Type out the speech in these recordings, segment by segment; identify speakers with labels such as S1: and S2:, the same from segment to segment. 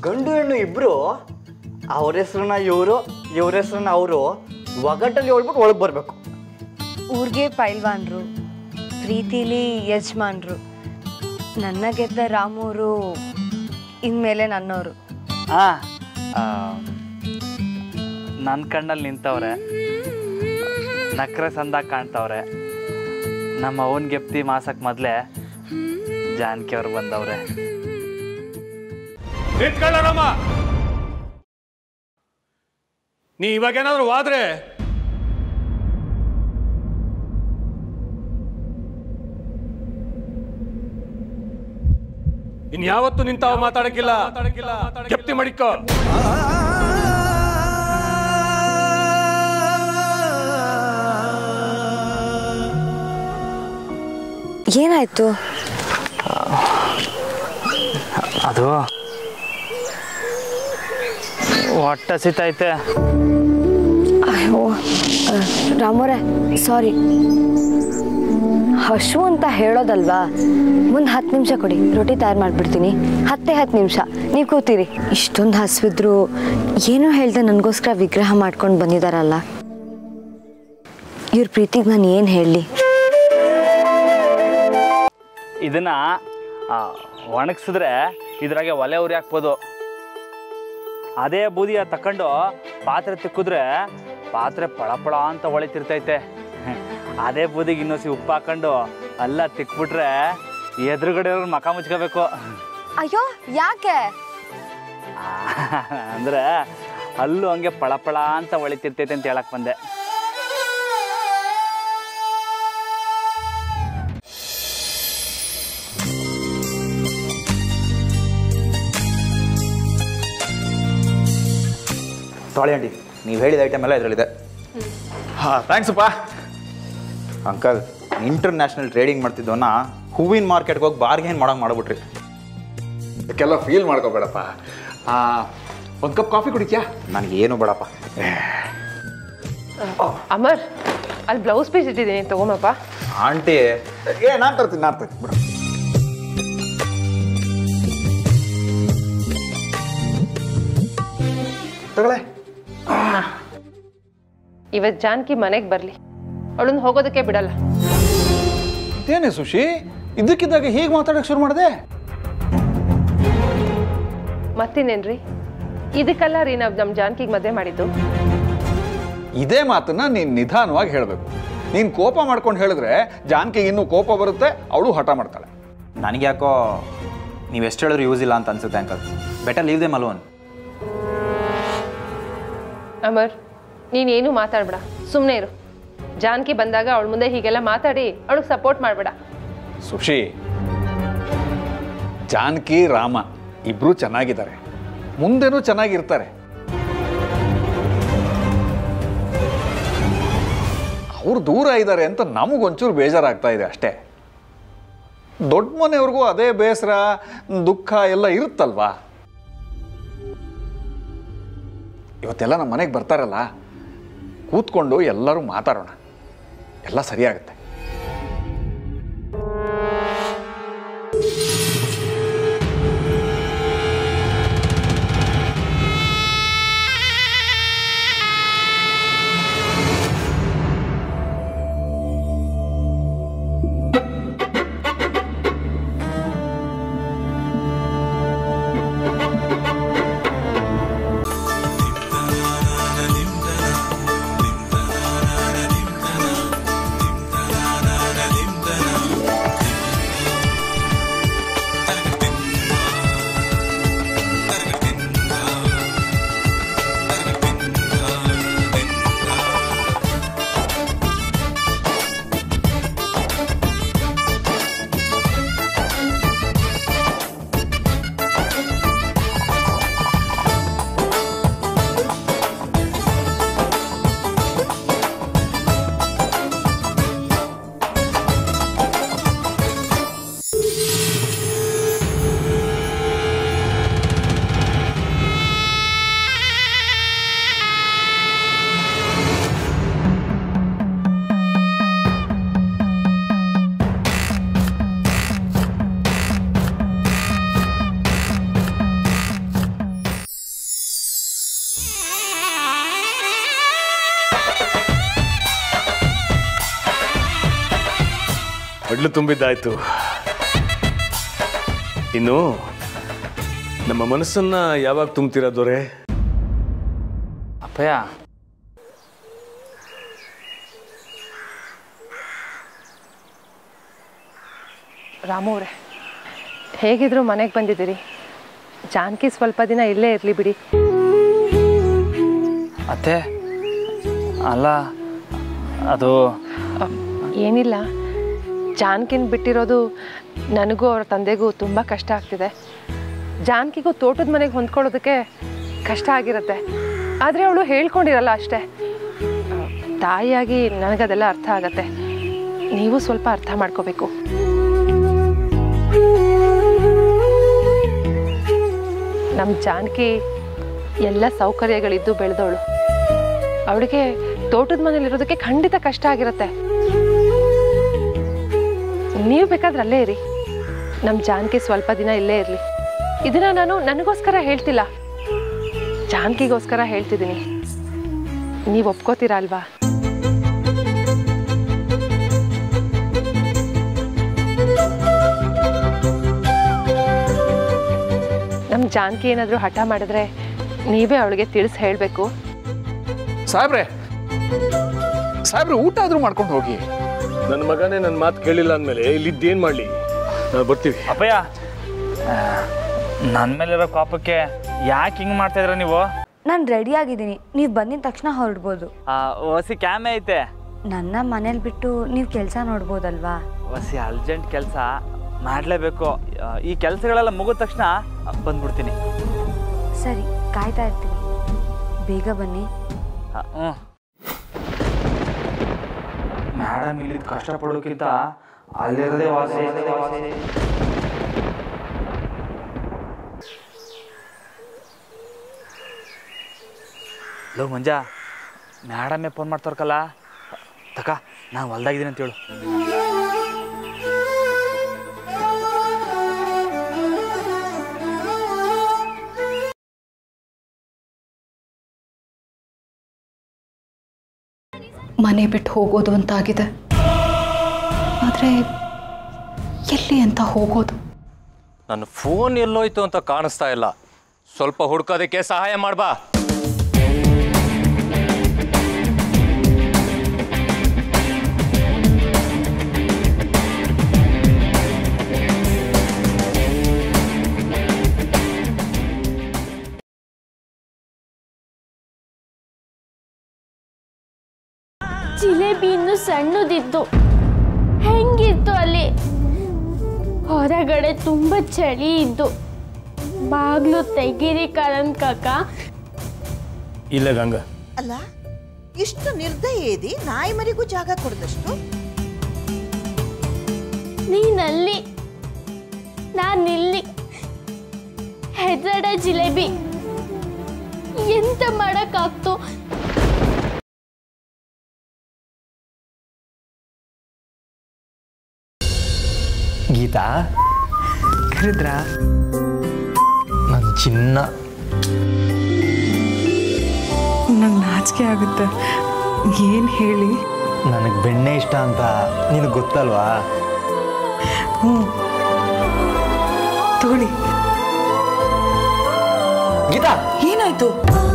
S1: ಗಂಡು ಹೆಣ್ಣು ಇಬ್ಬರು ಅವ್ರ ಹೆಸ್ರನ್ನ ಇವರು ಇವ್ರ ಹೆಸ್ರನ್ನ ಅವರು ಒಗಟ್ಟಲ್ಲಿ ಹೇಳ್ಬಿಟ್ಟು ಒಳಗೆ ಬರಬೇಕು
S2: ಊರಿಗೆ ಪೈಲ್ವಾನ್ರು ಪ್ರೀತಿಲಿ ಯಜಮಾನ್ರು ನನ್ನ ಗೆದ್ದ ರಾಮೂರು ಇನ್ಮೇಲೆ ನನ್ನವರು
S3: ಹಾಂ ನನ್ನ ಕಣ್ಣಲ್ಲಿ ನಿಂತವ್ರೆ ನಕ್ರೆ ಸಂದಾಗ ಕಾಣ್ತವ್ರೆ ನಮ್ಮ ಅವನ ಗೆಪ್ತಿ ಮಾಸಕ್ಕೆ ಮೊದಲೇ ಜಾನಕಿ ಅವ್ರು ಬಂದವ್ರೆ
S4: ನಿಂತ್ಕೊಳ್ಳರಮ್ಮ ನೀ ಇವಾಗೇನಾದ್ರೂ ವಾದ್ರೆ ಇನ್ಯಾವತ್ತು ನಿಂತಾವ ಮಾತಾಡಕ್ಕಿಲ್ಲ ಕೆಪ್ತಿ ಮಡಿಕೋ
S2: ಏನಾಯ್ತು
S3: ಅದು ಹೊಟ್ಟೆ ಸಿತೈತೆ
S2: ಅಯ್ಯೋ ರಾಮೋರೆ ಸಾರಿ ಹಶು ಅಂತ ಹೇಳೋದಲ್ವಾ ಮುಂದೆ ಹತ್ತು ನಿಮಿಷ ಕೊಡಿ ರೊಟ್ಟಿ ತಯಾರು ಮಾಡಿಬಿಡ್ತೀನಿ ಹತ್ತೇ ಹತ್ತು ನಿಮಿಷ ನೀವು ಕೂತೀರಿ ಇಷ್ಟೊಂದು ಹಸಿವಿದ್ರು ಏನೂ ಹೇಳ್ದೆ ನನಗೋಸ್ಕರ ವಿಗ್ರಹ ಮಾಡ್ಕೊಂಡು ಬಂದಿದ್ದಾರಲ್ಲ ಇವ್ರ ಪ್ರೀತಿಗೆ ನಾನು ಏನು ಹೇಳಲಿ
S3: ಇದನ್ನ ಆ, ಒಣಗಿಸಿದ್ರೆ ಇದ್ರಾಗೆ ಒಲೆ ಉರಿ ಹಾಕ್ಬೋದು ಅದೇ ಬೂದಿಯ ತಕೊಂಡು ಪಾತ್ರೆ ತಿಕ್ಕಿದ್ರೆ ಪಾತ್ರೆ ಪಳಪಳ ಅಂತ ಹೊಳಿತಿರ್ತೈತೆ ಅದೇ ಬೂದಿಗೆ ಇನ್ನೊಸಿ ಉಪ್ಪು ಹಾಕೊಂಡು ಅಲ್ಲ ತಿಕ್ಬಿಟ್ರೆ ಎದುರುಗಡೆ ಇರೋರು ಮಕ ಮುಚ್ಕೋಬೇಕು
S2: ಅಯ್ಯೋ ಯಾಕೆ
S3: ಅಂದ್ರೆ ಅಲ್ಲೂ ಹಂಗೆ ಪಳಪಳ ಅಂತ ಹೊಳಿತಿರ್ತೈತೆ ಅಂತ ಹೇಳಕ್ ಬಂದೆ
S5: ತೊಳೆ ಆಂಟಿ ನೀವು ಹೇಳಿದ ಐಟಮ್ ಎಲ್ಲ ಇದರಲ್ಲಿದೆ ಹಾಂ ಥ್ಯಾಂಕ್ಸಪ್ಪ ಅಂಕಲ್ ಇಂಟರ್ನ್ಯಾಷನಲ್ ಟ್ರೇಡಿಂಗ್ ಮಾಡ್ತಿದ್ದವನ್ನ ಹೂವಿನ ಮಾರ್ಕೆಟ್ಗೆ ಹೋಗಿ ಬಾರ್ಗೇನ್ ಮಾಡೋಂಗೆ ಮಾಡ್ಬಿಟ್ರಿ
S6: ಇದಕ್ಕೆಲ್ಲ ಫೀಲ್ ಮಾಡ್ಕೋಬೇಡಪ್ಪ ಒಂದು ಕಪ್ ಕಾಫಿ ಕುಡಿತ್ಯಾ
S5: ನನಗೇನು ಬೇಡಪ್ಪ
S7: ಅಮರ್ ಅಲ್ಲಿ ಬ್ಲೌಸ್ ಪೀಸ್ ಇಟ್ಟಿದ್ದೀನಿ ತಗೊಂಬಪ್ಪ
S5: ಆಂಟಿ
S6: ಏ ನಾನು ತರ್ತೀನಿ ನಾನು ತರ್ತೀನಿ ಬಿಡು ತಗೊಳ್ಳೆ
S7: ಇವತ್ತು ಜಾನಕಿ ಮನೆಗೆ ಬರಲಿ ಅವಳನ್ನ ಹೋಗೋದಕ್ಕೆ ಬಿಡಲ್ಲ
S6: ಇದೇನೆ ಸುಶಿ ಇದಕ್ಕಿದ್ದಾಗ ಹೀಗೆ ಮಾತಾಡಕ್ಕೆ ಶುರು ಮಾಡಿದೆ
S7: ಮತ್ತಿನ್ನೇನ್ರಿ ಇದಕ್ಕಲ್ಲ ರೀ ನಾವು ನಮ್ಮ ಜಾನಕಿಗೆ ಮದುವೆ ಮಾಡಿದ್ದು
S6: ಇದೇ ಮಾತನ್ನ ನೀನು ನಿಧಾನವಾಗಿ ಹೇಳಬೇಕು ನೀನು ಕೋಪ ಮಾಡ್ಕೊಂಡು ಹೇಳಿದ್ರೆ ಜಾನಕಿಗೆ ಇನ್ನೂ ಕೋಪ ಬರುತ್ತೆ ಅವಳು ಹಠ ಮಾಡ್ತಾಳೆ
S5: ನನಗೆ ಯಾಕೋ ನೀವು ಎಷ್ಟು ಹೇಳಿದ್ರು ಯೂಸ್ ಇಲ್ಲ ಅಂತ ಅನ್ಸುತ್ತೆ uncle better leave them alone
S7: Amar ನೀನೇನು ಮಾತಾಡ್ಬೇಡ ಸುಮ್ಮನೆ ಇರು ಜಾನಕಿ ಬಂದಾಗ ಅವಳ ಮುಂದೆ ಹೀಗೆಲ್ಲ ಮಾತಾಡಿ ಅವಳಿಗೆ ಸಪೋರ್ಟ್ ಮಾಡಬೇಡ
S6: ಸುಶಿ ಜಾನಕಿ ರಾಮ ಇಬ್ರು ಚೆನ್ನಾಗಿದ್ದಾರೆ ಮುಂದೆನೂ ಚೆನ್ನಾಗಿರ್ತಾರೆ ಅವ್ರು ದೂರ ಇದ್ದಾರೆ ಅಂತ ನಮಗೊಂಚೂರು ಬೇಜಾರಾಗ್ತಾ ಇದೆ ಅಷ್ಟೇ ದೊಡ್ಡ ಮನೆಯವ್ರಿಗೂ ಅದೇ ಬೇಸರ ದುಃಖ ಎಲ್ಲ ಇರುತ್ತಲ್ವಾ ಇವತ್ತೆಲ್ಲ ನಮ್ಮ ಮನೆಗೆ ಬರ್ತಾರಲ್ಲ ಕೂತ್ಕೊಂಡು ಎಲ್ಲರೂ ಮಾತಾಡೋಣ ಎಲ್ಲ ಸರಿಯಾಗುತ್ತೆ
S4: ಒಡ್ಲು ತುಂಬಿದ್ದಾಯ್ತು ಇನ್ನು ನಮ್ಮ ಮನಸ್ಸನ್ನ ಯಾವಾಗ ತುಂಬ್ತೀರಾ ದೊರೆ
S3: ಅಪ್ಪಯ್ಯ
S7: ರಾಮು ಅವರೇ ಹೇಗಿದ್ರು ಮನೆಗೆ ಬಂದಿದ್ದೀರಿ ಜಾನಕಿ ಸ್ವಲ್ಪ ದಿನ ಇಲ್ಲೇ ಇರಲಿ ಬಿಡಿ
S3: ಅತ್ತೆ ಅಲ್ಲ ಅದು
S7: ಏನಿಲ್ಲ ಜಾನಕಿನ ಬಿಟ್ಟಿರೋದು ನನಗೂ ಅವ್ರ ತಂದೆಗೂ ತುಂಬ ಕಷ್ಟ ಆಗ್ತಿದೆ ಜಾನಕಿಗೂ ತೋಟದ ಮನೆಗೆ ಹೊಂದ್ಕೊಳ್ಳೋದಕ್ಕೆ ಕಷ್ಟ ಆಗಿರುತ್ತೆ ಆದರೆ ಅವಳು ಹೇಳ್ಕೊಂಡಿರಲ್ಲ ಅಷ್ಟೇ ಆ, ತಾಯಿಯಾಗಿ ನನಗದೆಲ್ಲ ಅರ್ಥ ಆಗತ್ತೆ ನೀವು ಸ್ವಲ್ಪ ಅರ್ಥ ಮಾಡ್ಕೋಬೇಕು ನಮ್ಮ ಜಾನಕಿ ಎಲ್ಲ ಸೌಕರ್ಯಗಳಿದ್ದು ಬೆಳೆದವಳು ಅವಳಿಗೆ ತೋಟದ ಮನೇಲಿರೋದಕ್ಕೆ ಖಂಡಿತ ಕಷ್ಟ ಆಗಿರುತ್ತೆ ನೀವು ಬೇಕಾದ್ರೆ ಅಲ್ಲೇ ಇರಿ ನಮ್ಮ ಜಾನಕಿ ಸ್ವಲ್ಪ ದಿನ ಇಲ್ಲೇ ಇರಲಿ ಇದನ್ನ ನಾನು ನನಗೋಸ್ಕರ ಹೇಳ್ತಿಲ್ಲ ಜಾನಕಿಗೋಸ್ಕರ ಹೇಳ್ತಿದ್ದೀನಿ ನೀವು ಒಪ್ಕೋತೀರಾ ಅಲ್ವಾ ನಮ್ಮ ಜಾನಕಿ ಏನಾದರೂ ಹಠ ಮಾಡಿದ್ರೆ ನೀವೇ ಅವಳಿಗೆ ತಿಳಿಸಿ ಹೇಳಬೇಕು
S6: ಸಾಹೇಬ್ರೆ ಸಾಹೇಬ್ರೆ ಊಟ ಆದ್ರೂ ಮಾಡ್ಕೊಂಡು ಹೋಗಿ
S4: ನನ್ನ ಮಗನೇ ನನ್ನ ಮಾತು ಕೇಳಿಲ್ಲ ಅಂದಮೇಲೆ ಇಲ್ಲಿದ್ದೇನು ಮಾಡಲಿ ನಾವು ಬರ್ತೀವಿ
S3: ಅಪ್ಪಯ್ಯ ನನ್ನ ಮೇಲಿರೋ ಕೋಪಕ್ಕೆ ಯಾಕೆ ಹಿಂಗೆ ಮಾಡ್ತಾಯಿದ್ರ ನೀವು
S2: ನಾನು ರೆಡಿ ಆಗಿದ್ದೀನಿ ನೀವು ಬಂದಿದ ತಕ್ಷಣ ಹೊರಡ್ಬೋದು
S3: ಹೊಸಿ ಕ್ಯಾಮೆ ಐತೆ
S2: ನನ್ನ ಮನೇಲಿ ಬಿಟ್ಟು ನೀವು ಕೆಲಸ ನೋಡ್ಬೋದಲ್ವಾ
S3: ಹೊಸಿ ಅರ್ಜೆಂಟ್ ಕೆಲಸ ಮಾಡಲೇಬೇಕು ಈ ಕೆಲಸಗಳೆಲ್ಲ ಮುಗಿದ ತಕ್ಷಣ ಬಂದ್ಬಿಡ್ತೀನಿ
S2: ಸರಿ ಕಾಯ್ತಾ ಇರ್ತೀನಿ ಬೇಗ ಬನ್ನಿ
S3: ಹ್ಞೂ ಮೇಡಮ್ ಇಲ್ಲಿ ಕಷ್ಟಪಡೋಕ್ಕಿಂತ ಅಲ್ಲಿರೋದೇ ವಾಸಿ ಲೋ ಮಂಜ ಮೇಡಮೇ ಫೋನ್ ಮಾಡ್ತಾರಕಲ್ಲ ತಕ ನಾನು ಹೊಲ್ದಾಗಿದ್ದೀನಿ ಅಂತೇಳು
S8: ಮನೆ ಬಿಟ್ಟು ಹೋಗೋದು ಅಂತಾಗಿದೆ ಆದರೆ ಎಲ್ಲಿ ಅಂತ ಹೋಗೋದು
S9: ನನ್ನ ಫೋನ್ ಎಲ್ಲೋಯ್ತು ಅಂತ ಕಾಣಿಸ್ತಾ ಇಲ್ಲ ಸ್ವಲ್ಪ ಹುಡ್ಕೋದಕ್ಕೆ ಸಹಾಯ ಮಾಡ್ಬಾ
S10: ಜಿಲೇಬಿ ಇನ್ನು ಸಣ್ಣದಿತ್ತು ಹೆಂಗಿತ್ತು ಅಲ್ಲಿ ಹೊರಗಡೆ ತುಂಬ ಚಳಿ ಇದ್ದು ಬಾಗ್ಲು ತೆಗೀರಿ ಕರಣ್ ಕಾಕ
S4: ಇಲ್ಲ ಗಂಗ
S11: ಅಲ್ಲ ಇಷ್ಟು ನಿರ್ದಯ ಏದಿ ನಾಯಿ ಮರಿಗೂ ಜಾಗ ಕೊಡದಷ್ಟು
S10: ನೀನಲ್ಲಿ ನಾನಿಲ್ಲಿ ಹೆದಡ ಜಿಲೇಬಿ ಎಂತ ಮಾಡಕ್ಕಾಗ್ತು
S12: ಗೀತಾ ಕರೆದ್ರ ನನ್ನ ಚಿನ್ನ
S13: ನಂಗೆ ನಾಚಿಕೆ ಆಗುತ್ತೆ ಏನು ಹೇಳಿ
S12: ನನಗೆ ಬೆಣ್ಣೆ ಇಷ್ಟ ಅಂತ ನಿನಗೆ ಗೊತ್ತಲ್ವಾ
S13: ಹ್ಞೂ ತಗೊಳ್ಳಿ
S12: ಗೀತಾ
S13: ಏನಾಯ್ತು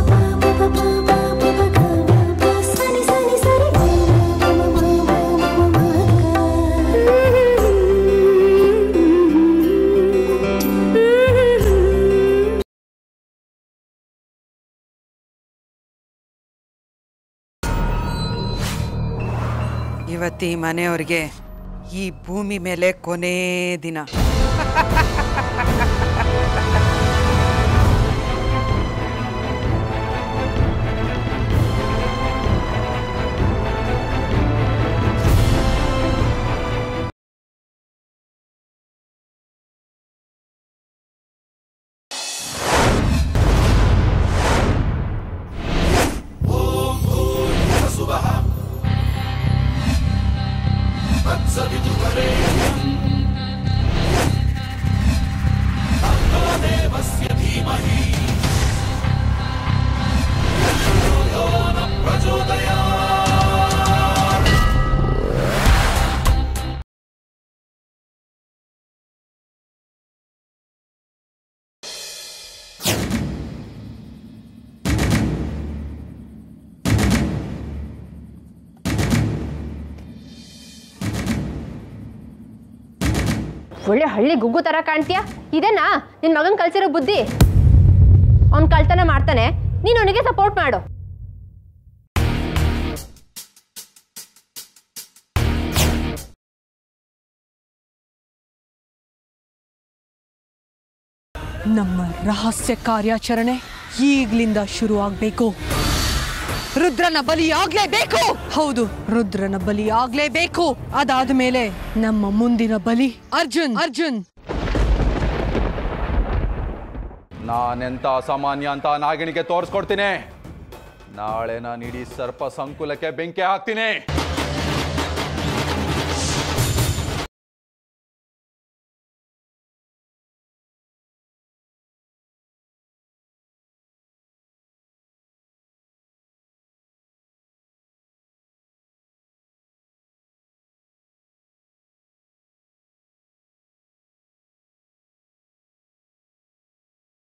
S14: ಇವತ್ತಿ ಮನೆಯವ್ರಿಗೆ ಈ ಭೂಮಿ ಮೇಲೆ ಕೊನೇ ದಿನ
S15: ಒಳ್ಳೆ ಹಳ್ಳಿ ಗುಗ್ಗು ಥರ ಕಾಣ್ತೀಯ ಇದೇನಾ ನಿನ್ನ ಮಗನ್ ಕಲ್ಸಿರೋ ಬುದ್ಧಿ ಅವ್ನು ಕಳ್ತನ ಮಾಡ್ತಾನೆ ನೀನು ಅವನಿಗೆ ಸಪೋರ್ಟ್ ಮಾಡು
S16: ನಮ್ಮ ರಹಸ್ಯ ಕಾರ್ಯಾಚರಣೆ ಈಗ್ಲಿಂದ ಶುರು ಆಗ್ಬೇಕು ರುದ್ರನ ಬಲಿ ಆಗ್ಲೇಬೇಕು ಹೌದು ರುದ್ರನ ಬಲಿ ಆಗ್ಲೇಬೇಕು ಅದಾದ ಮೇಲೆ ನಮ್ಮ ಮುಂದಿನ ಬಲಿ ಅರ್ಜುನ್ ಅರ್ಜುನ್
S6: ನಾನೆಂತ ಅಸಾಮಾನ್ಯ ಅಂತ ನಾಗಿಣಿಗೆ ತೋರಿಸ್ಕೊಡ್ತೀನಿ ನಾಳೆ ನಾನು ಇಡೀ ಸರ್ಪ ಸಂಕುಲಕ್ಕೆ ಬೆಂಕಿ ಹಾಕ್ತೀನಿ